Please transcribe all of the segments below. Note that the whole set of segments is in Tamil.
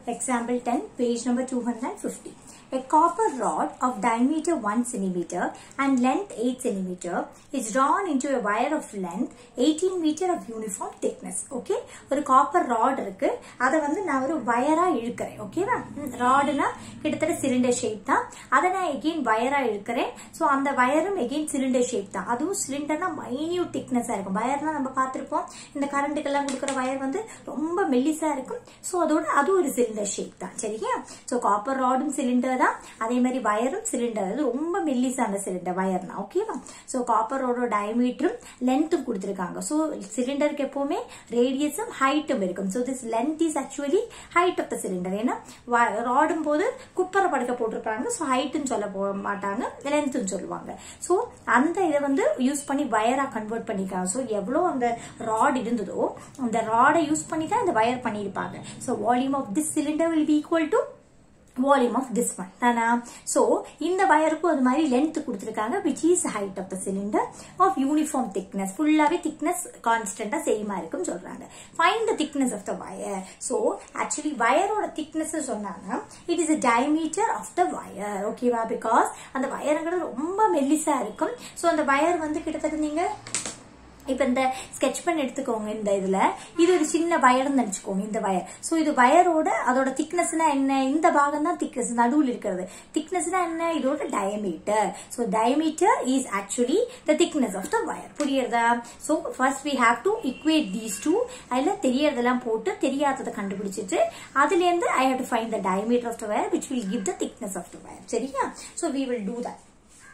Example 10, page number 250. A copper rod of diameter 1 centimeter and length 8 centimeter is drawn into a wire of length 18 meter of uniform thickness. Okay? ஒரு காப்பர் ராட் இருக்கு அதை வந்து நான் ஒரு வயரா இழுக்கிறேன் ஓகேவா ராடுனா கிட்டத்தட்ட சிலிண்டர் ஷேப் தான் அதை நான் எகெயின் வயரா இழுக்கிறேன் ஸோ அந்த வயரும் எகெயின் சிலிண்டர் ஷேப் தான் அதுவும் சிலிண்டர்னா மைன்யூட் திக்னஸா இருக்கும் வயர்னா நம்ம பார்த்திருப்போம் இந்த கரண்ட்டுக்கெல்லாம் கொடுக்குற வயர் வந்து ரொம்ப மெல்லிசா இருக்கும் ஸோ அதோட அது ஒரு சிலிண்டர் ஷேப் தான் சரியா ஸோ காப்பர் ராடும் சிலிண்டர் தான் அதே மாதிரி வயரும் சிலிண்டர் அது ரொம்ப மெல்லிசான சிலிண்டர் வயர்னா ஓகேவா ஸோ காப்பர் ரோடோட டயமீட்டரும் லென்த்தும் கொடுத்துருக்காங்க ஸோ சிலிண்டருக்கு எப்பவுமே ரேடியஸும் ஹைட்டும் இருக்கும் so this length is actually height of the cylinder ஏன்னா ராடும் போது குப்பரை படுக்க போட்டிருப்பாங்க ஸோ ஹைட்டுன்னு சொல்ல போ மாட்டாங்க லென்த்துன்னு சொல்லுவாங்க ஸோ அந்த இதை வந்து யூஸ் பண்ணி வயரா கன்வெர்ட் பண்ணிருக்காங்க ஸோ எவ்வளோ அந்த ராட் இருந்ததோ அந்த ராடை யூஸ் பண்ணி தான் அந்த வயர் பண்ணியிருப்பாங்க so volume of this cylinder will be equal to volume of this one தானா சோ இந்த வயருக்கும் அது மாதிரி லென்த் கொடுத்துருக்காங்க which is height of the cylinder of uniform thickness ஃபுல்லாவே திக்னஸ் கான்ஸ்டன்டா சேமா இருக்குன்னு சொல்றாங்க find the thickness of the wire so actually வயரோட திக்னஸ் சொன்னாங்க it is diameter of the wire ஓகேவா பிகாஸ் அந்த வயருங்கிறது ரொம்ப மெல்லிசா இருக்கும் சோ அந்த வயர் வந்து கிட்டத்தட்ட நீங்க இப்ப இந்த ஸ்கெட்ச் பென் எடுத்துக்கோங்க இந்த இதுல இது ஒரு சின்ன வயர்னு நினைச்சுக்கோங்க இந்த வயர் சோ இது வயரோட அதோட திக்னஸ்னா என்ன இந்த பாகம் தான் திக்னஸ் நடுவில் இருக்கிறது திக்னஸ்னா என்ன இதோட diameter so diameter is actually the thickness of the wire புரியுறதா so first we have to equate these two அதுல தெரியறதெல்லாம் போட்டு தெரியாததை கண்டுபிடிச்சிட்டு அதுல இருந்து I have to find the diameter of the wire which will give the thickness of the wire சரியா so we will do that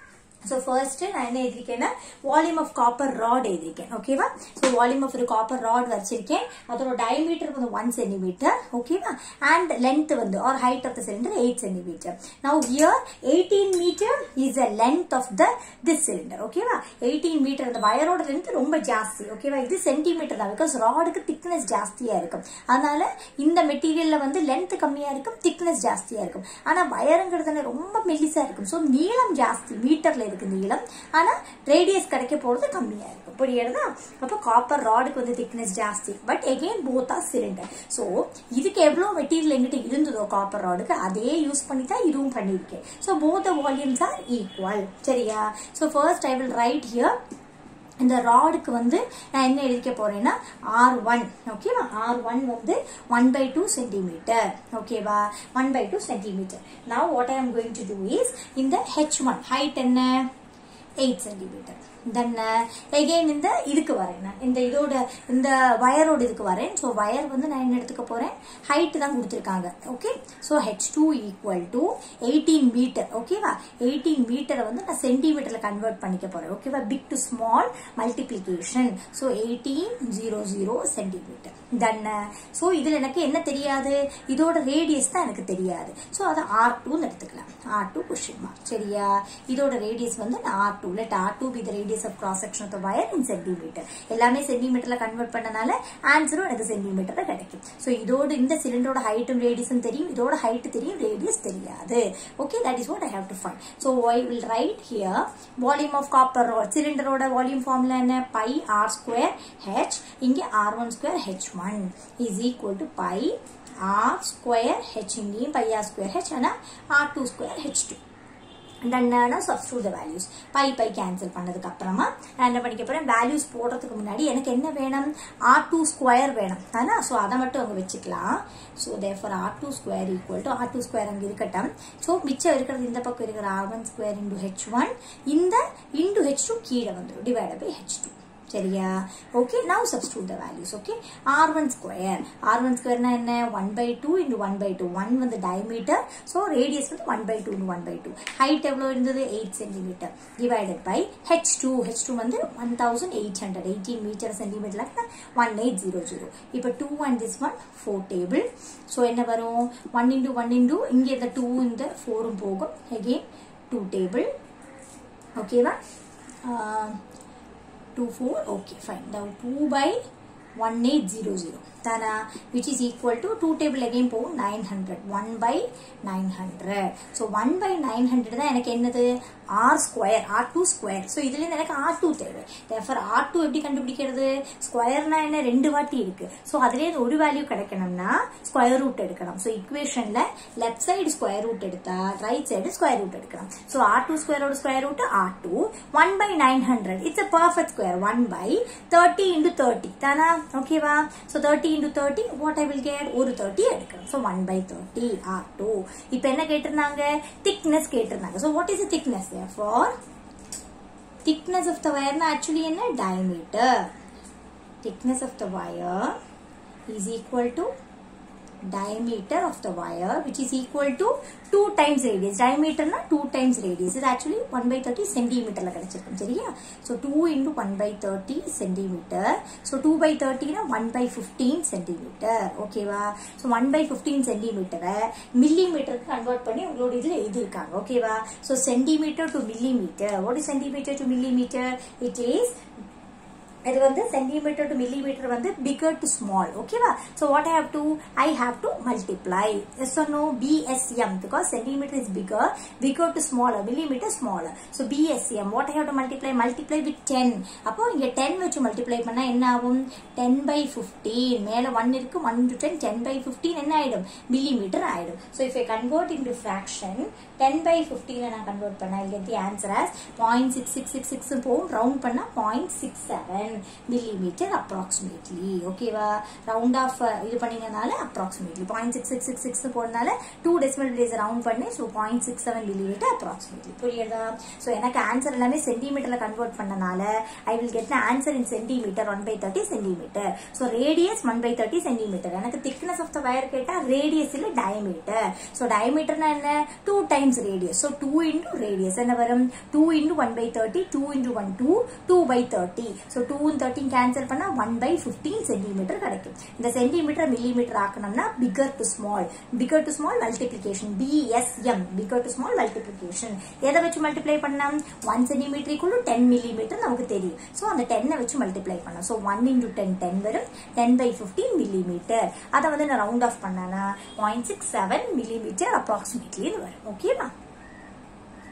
so first நான் என்ன எழுதிருக்கேன்னா வால்யூம் ஆஃப் காப்பர் ராட் எழுதிருக்கேன் ஓகேவா ஸோ வால்யூம் ஆஃப் ஒரு காப்பர் ராட் வச்சிருக்கேன் அதோட டயமீட்டர் வந்து ஒன் சென்டிமீட்டர் ஓகேவா அண்ட் லென்த் வந்து or height of the cylinder eight centimeter now here eighteen meter is a length of the this cylinder ஓகேவா எயிட்டீன் மீட்டர் அந்த வயரோட லென்த் ரொம்ப ஜாஸ்தி ஓகேவா இது சென்டிமீட்டர் தான் பிகாஸ் ராடுக்கு திக்னஸ் ஜாஸ்தியா இருக்கும் அதனால இந்த மெட்டீரியல்ல வந்து லென்த் கம்மியா இருக்கும் திக்னஸ் ஜாஸ்தியா இருக்கும் ஆனா வயருங்கிறது ரொம்ப மெல்லிசா இருக்கும் ஸோ நீளம் ஜாஸ்தி மீட்டர்ல இருக்கு நீளம் ஆனா ரேடியஸ் கிடைக்க போறது கம்மியா இருக்கும் புரியுறதா அப்ப காப்பர் ராடுக்கு வந்து திக்னஸ் ஜாஸ்தி but again both are cylinder so இதுக்கு எவ்வளவு மெட்டீரியல் எங்கிட்ட இருந்ததோ காப்பர் ராடுக்கு அதே யூஸ் பண்ணி தான் இதுவும் பண்ணிருக்கேன் so both the volumes are equal சரியா so first I will write here இந்த ராடுக்கு வந்து நான் என்ன எழுதிக்க போறேன்னா ஆர் ஒன் ஓகேவா ஆர் ஒன் வந்து ஒன் பை டூ சென்டிமீட்டர் ஓகேவா ஒன் பை டூ சென்டிமீட்டர் நான் what I am going to do is இந்த ஹெச் ஒன் ஹைட் என்ன எயிட் சென்டிமீட்டர் தென் எகெயின் இந்த இதுக்கு வரேன் நான் இந்த இதோட இந்த வயரோட இதுக்கு வரேன் ஸோ வயர் வந்து நான் என்ன எடுத்துக்க போறேன் ஹைட் தான் கொடுத்துருக்காங்க okay so H two equal to eighteen meter ஓகேவா எயிட்டீன் மீட்டரை வந்து நான் சென்டிமீட்டர்ல கன்வெர்ட் பண்ணிக்க போறேன் ஓகேவா big to small multiplication so eighteen zero zero centimeter then so இதுல எனக்கு என்ன தெரியாது இதோட ரேடியஸ் தான் எனக்கு தெரியாது ஸோ அதை ஆர் டூன்னு எடுத்துக்கலாம் ஆர் டூ கொஸ்டின் மார்க் சரியா இதோட ரேடியஸ் வந்து நான் R two let R two be the radius of cross section of the wire in centimeter எல்லாமே சென்டிமீட்டர்ல கன்வெர்ட் பண்ணனால ஆன்சரும் எனக்கு சென்டிமீட்டர்ல கிடைக்கும் ஸோ இதோட இந்த சிலிண்டரோட ஹைட்டும் ரேடியஸும் தெரியும் இதோட ஹைட் தெரியும் ரேடியஸ் தெரியாது okay that is what I have to find so I will write here volume of copper சிலிண்டரோட வால்யூம் ஃபார்முலா என்ன பை ஆர் ஸ்கொயர் ஹெச் இங்கே R one square H one is equal to pi R square H இங்கேயும் பை ஆர் ஸ்கொயர் ஹெச் ஆனால் R two square H two டன்னான substitute the values pi pi cancel பண்ணதுக்கு அப்புறமா நான் என்ன பண்ணிக்க போறேன் வேல்யூஸ் போடுறதுக்கு முன்னாடி எனக்கு என்ன வேணும் ஆர் டூ ஸ்கொயர் வேணும் ஆனா ஸோ அதை மட்டும் அங்கே வச்சுக்கலாம் so therefore R two square equal to R two square அங்கே இருக்கட்டும் ஸோ மிச்சம் இருக்கிறது இந்த பக்கம் இருக்கிற R one square into H one இந்த இன்டூ ஹெச் டூ கீழே வந்துடும் டிவைட் பை ஹெச் டூ சரியா okay now substitute the values okay R one square R one ஸ்கொயர்னா என்ன one by two into one by two one வந்து டயமீட்டர் ஸோ ரேடியஸ் வந்து one by two one by two height எவ்வளோ இருந்தது eight centimeter divided by H two H two வந்து one thousand eight hundred eighteen meter centimeter one eight zero zero இப்போ two one this one four table so என்ன வரும் ஒன் இன்டூ ஒன் இன்டூ இங்கே இந்த டூ இந்த ஃபோரும் போகும் அகெயின் டூ டேபிள் ஓகேவா 2 4 okay fine now 2 by 1800 தானா which is equal to 2 table again போகும் 900 1 by 900 so 1 by 900 தான் எனக்கு என்னது r square r2 square so இதுல இருந்து எனக்கு r2 தேவை therefore r2 எப்படி கண்டுபிடிக்கிறது ஸ்கொயர்னா என்ன ரெண்டு வாட்டி இருக்கு so அதுல இருந்து ஒரு வேல்யூ கிடைக்கணும்னா ஸ்கொயர் ரூட் எடுக்கணும் so equationல லெஃப்ட் சைடு ஸ்கொயர் ரூட் எடுத்தா ரைட் சைடு ஸ்கொயர் ரூட் எடுக்கணும் so r2 square ஓட square root r2 1 by 900 it's a perfect square 1 by 30 into 30 தானா ஓகேவா so 30 into 30 what I will get ஒரு 30 எடுக்கணும் so 1 by 30 r2 இப்போ என்ன கேட்டிருந்தாங்க thickness கேட்டிருந்தாங்க so what is the thickness therefore thickness of the wire actually என்ன diameter thickness of the wire is equal to diameter of the wire which is equal to 2 times radius diameter na 2 times radius is actually 1 by 30 centimeter ல கிடைச்சிருக்கும் சரியா so 2 into 1 by 30 centimeter so 2 by 30 na 1 by 15 centimeter ஓகேவா so 1 by 15 centimeter millimeter convert பண்ணி உங்களோட இதுல எழுதிருக்காங்க ஓகேவா so centimeter to millimeter what is centimeter to millimeter it is இது வந்து சென்டிமீட்டர் டு மில்லிமீட்டர் வந்து bigger to small okay so what I have to I have to multiply yes or no BSM because centimeter is bigger bigger to smaller millimeter smaller so BSM what I have to multiply multiply with ten அப்போ இங்க டென் வச்சு மல்டிப்ளை பண்ணா என்ன ஆகும் டென் பை ஃபிஃப்டீன் மேல ஒன் இருக்கு one to ten ten by fifteen என்ன ஆயிடும் மில்லிமீட்டர் ஆயிடும் so if I convert into fraction ten by fifteen நான் கன்வெர்ட் பண்ணா இல்லை the answer as point six six six six போகும் ரவுண்ட் பண்ணா point six seven millimeter approximately ஓகேவா ரவுண்ட் ஆஃப் இது பண்ணீங்கனால approximately point six six six six போறதுனால டூ டெசிமல் பிளேஸ் ரவுண்ட் பண்ணி so point six seven millimeter approximately புரியுதா ஸோ எனக்கு ஆன்சர் எல்லாமே சென்டிமீட்டர்ல கன்வெர்ட் பண்ணனால I will get answer in centimeter one by thirty centimeter so radius one by thirty centimeter எனக்கு திக்னஸ் ஆஃப் த வயர் கேட்டா ரேடியஸ் இல்ல டயமீட்டர் ஸோ டயமீட்டர்னா என்ன two times radius so two into radius என்ன வரும் two into one by thirty two into one two two by thirty so two thirty cancel பண்ணா ஒன் பை பிப்டீன் சென்டிமீட்டர் கிடைக்கும் இந்த சென்டிமீட்டர் மில்லிமீட்டர் ஆக்கணும்னா bigger to small bigger to small multiplication BSM bigger to small multiplication எதை வச்சு மல்டிப்ளை பண்ணலாம் one centimeter equal ten millimeter நமக்கு தெரியும் ஸோ அந்த டென்னை வச்சு மல்டிப்ளை பண்ணலாம் so one into ten ten வரும் டென் பை பிப்டீன் மில்லிமீட்டர் அதை வந்து நான் ரவுண்ட் ஆஃப் பண்ணனா point six seven millimeter approximately வரும் ஓகேவா